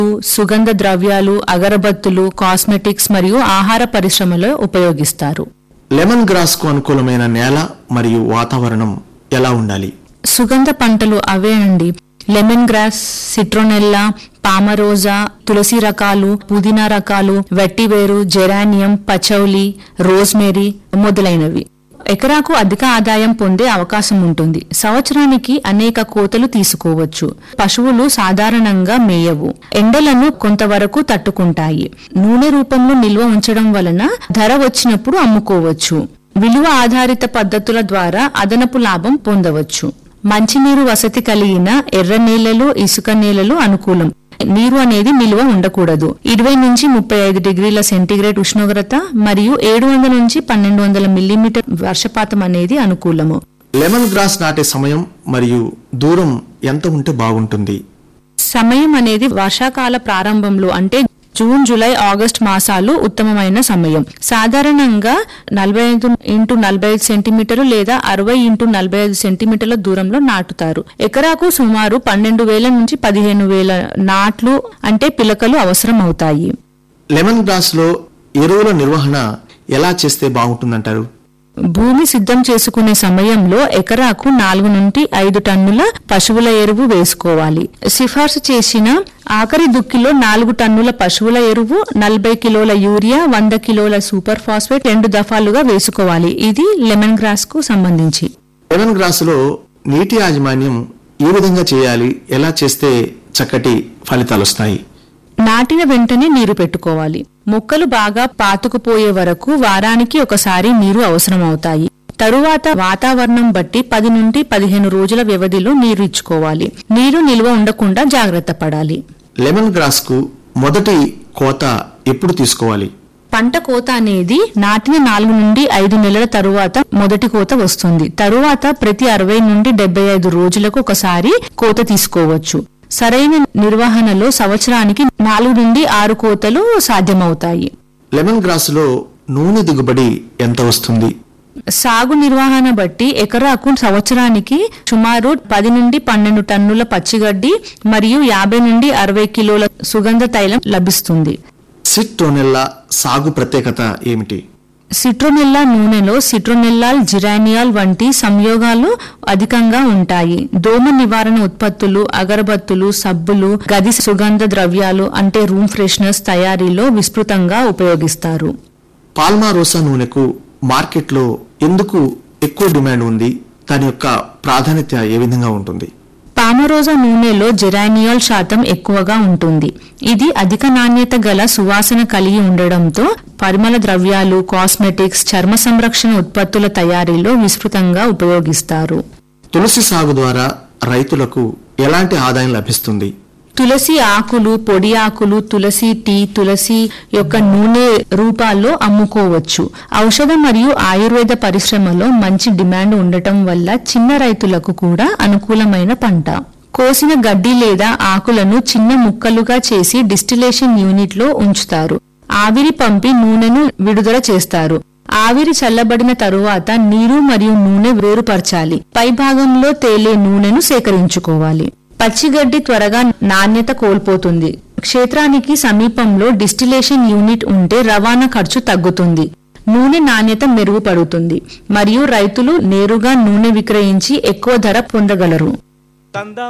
సుగంధ ద్రవ్యాలు అగరబత్తులు కాస్మెటిక్స్ మరియు ఆహార పరిశ్రమలో ఉపయోగిస్తారు లెమన్ గ్రాస్ కు అనుకూలమైన నేల మరియు వాతావరణం ఎలా ఉండాలి సుగంధ పంటలు అవే అండి లెమన్ గ్రాస్ సిట్రోనెల్లా పామరోజా తులసి రకాలు పుదీనా రకాలు వెట్టివేరు జెరానియం పచౌలి రోజ్మేరీ మొదలైనవి ఎకరాకు అధిక ఆదాయం పొందే అవకాశం ఉంటుంది సంవత్సరానికి అనేక కోతలు తీసుకోవచ్చు పశువులు సాధారణంగా మేయవు ఎండలను కొంతవరకు తట్టుకుంటాయి నూనె రూపంలో నిల్వ ఉంచడం వలన ధర వచ్చినప్పుడు అమ్ముకోవచ్చు విలువ ఆధారిత పద్ధతుల ద్వారా అదనపు లాభం పొందవచ్చు మంచినీరు వసతి కలిగిన ఎర్ర నేలలు ఇసుక నేలలు అనుకూలం నీరు అనేది నిల్వ ఉండకూడదు ఇరవై నుంచి ముప్పై ఐదు డిగ్రీల సెంటీగ్రేడ్ ఉష్ణోగ్రత మరియు ఏడు వందల నుంచి పన్నెండు వందల మిల్లీమీటర్ వర్షపాతం అనేది అనుకూలము లెమన్ గ్రాస్ నాటే సమయం మరియు దూరం ఎంత ఉంటే బాగుంటుంది సమయం అనేది వర్షాకాల ప్రారంభంలో అంటే జూన్ జూలై ఆగస్ట్ మాసాలు ఉత్తమమైన సమయం సాధారణంగా నలభై ఐదు ఇంటూ నలభై ఐదు సెంటీమీటర్లు లేదా అరవై ఇంటూ నలభై ఐదు సెంటీమీటర్ల దూరంలో నాటుతారు ఎకరాకు సుమారు పన్నెండు వేల నుంచి పదిహేను వేల నాట్లు అంటే పిలకలు అవసరం అవుతాయి లెమన్ గ్రాస్ లో ఎరువుల నిర్వహణ ఎలా చేస్తే బాగుంటుందంటారు భూమి సిద్ధం చేసుకునే సమయంలో ఎకరాకు నాలుగు నుండి ఐదు టన్నుల పశువుల ఎరువు వేసుకోవాలి సిఫార్సు చేసిన ఆఖరి దుక్కిలో నాలుగు టన్నుల పశువుల ఎరువు నలభై కిలోల యూరియా వంద కిలోల సూపర్ ఫాస్ఫేట్ రెండు దఫాలుగా వేసుకోవాలి ఇది లెమన్ గ్రాస్ కు సంబంధించి లెమన్ గ్రాస్ లో నీటి యాజమాన్యం ఏ విధంగా చేయాలి ఎలా చేస్తే చక్కటి ఫలితాలు వస్తాయి నాటిన వెంటనే నీరు పెట్టుకోవాలి మొక్కలు బాగా పాతుకుపోయే వరకు వారానికి ఒకసారి నీరు అవసరం అవుతాయి తరువాత వాతావరణం బట్టి పది నుండి పదిహేను రోజుల వ్యవధిలో నీరు ఇచ్చుకోవాలి నీరు నిల్వ ఉండకుండా జాగ్రత్త పడాలి లెమన్ గ్రాస్ కు మొదటి కోత ఎప్పుడు తీసుకోవాలి పంట కోత అనేది నాటిన నాలుగు నుండి ఐదు నెలల తరువాత మొదటి కోత వస్తుంది తరువాత ప్రతి అరవై నుండి డెబ్బై ఐదు రోజులకు ఒకసారి కోత తీసుకోవచ్చు సరైన నిర్వహణలో సంవత్సరానికి నాలుగు నుండి ఆరు కోతలు సాధ్యమవుతాయి లెమన్ గ్రాస్ లో నూనె దిగుబడి ఎంత వస్తుంది సాగు నిర్వహణ బట్టి ఎకరాకు సంవత్సరానికి సుమారు పది నుండి పన్నెండు టన్నుల పచ్చిగడ్డి మరియు యాభై నుండి అరవై కిలోల సుగంధ తైలం లభిస్తుంది సిట్రోనెల్లా సాగు ప్రత్యేకత ఏమిటి సిట్రోనెల్లా నూనెలో సిట్రోనెల్లాల్ జిరానియాల్ వంటి సంయోగాలు అధికంగా ఉంటాయి దోమ నివారణ ఉత్పత్తులు అగరబత్తులు సబ్బులు గది సుగంధ ద్రవ్యాలు అంటే రూమ్ ఫ్రెషనర్స్ తయారీలో విస్తృతంగా ఉపయోగిస్తారు పాల్మారోసా నూనెకు మార్కెట్లో ఎందుకు ఎక్కువ డిమాండ్ ఉంది దాని యొక్క ప్రాధాన్యత ఏ విధంగా ఉంటుంది పామరోజా నూనెలో జెరానియాల్ శాతం ఎక్కువగా ఉంటుంది ఇది అధిక నాణ్యత గల సువాసన కలిగి ఉండడంతో పరిమళ ద్రవ్యాలు కాస్మెటిక్స్ చర్మ సంరక్షణ ఉత్పత్తుల తయారీలో విస్తృతంగా ఉపయోగిస్తారు తులసి సాగు ద్వారా రైతులకు ఎలాంటి ఆదాయం లభిస్తుంది తులసి ఆకులు పొడి ఆకులు తులసి టీ తులసి యొక్క నూనె రూపాల్లో అమ్ముకోవచ్చు ఔషధ మరియు ఆయుర్వేద పరిశ్రమలో మంచి డిమాండ్ ఉండటం వల్ల చిన్న రైతులకు కూడా అనుకూలమైన పంట కోసిన గడ్డి లేదా ఆకులను చిన్న ముక్కలుగా చేసి డిస్టిలేషన్ యూనిట్ లో ఉంచుతారు ఆవిరి పంపి నూనెను విడుదల చేస్తారు ఆవిరి చల్లబడిన తరువాత నీరు మరియు నూనె వేరుపరచాలి పై భాగంలో తేలే నూనెను సేకరించుకోవాలి పచ్చిగడ్డి త్వరగా నాణ్యత కోల్పోతుంది క్షేత్రానికి సమీపంలో డిస్టిలేషన్ యూనిట్ ఉంటే రవాణా ఖర్చు తగ్గుతుంది నూనె నాణ్యత మెరుగుపడుతుంది మరియు రైతులు నేరుగా నూనె విక్రయించి ఎక్కువ ధర పొందగలరు కంద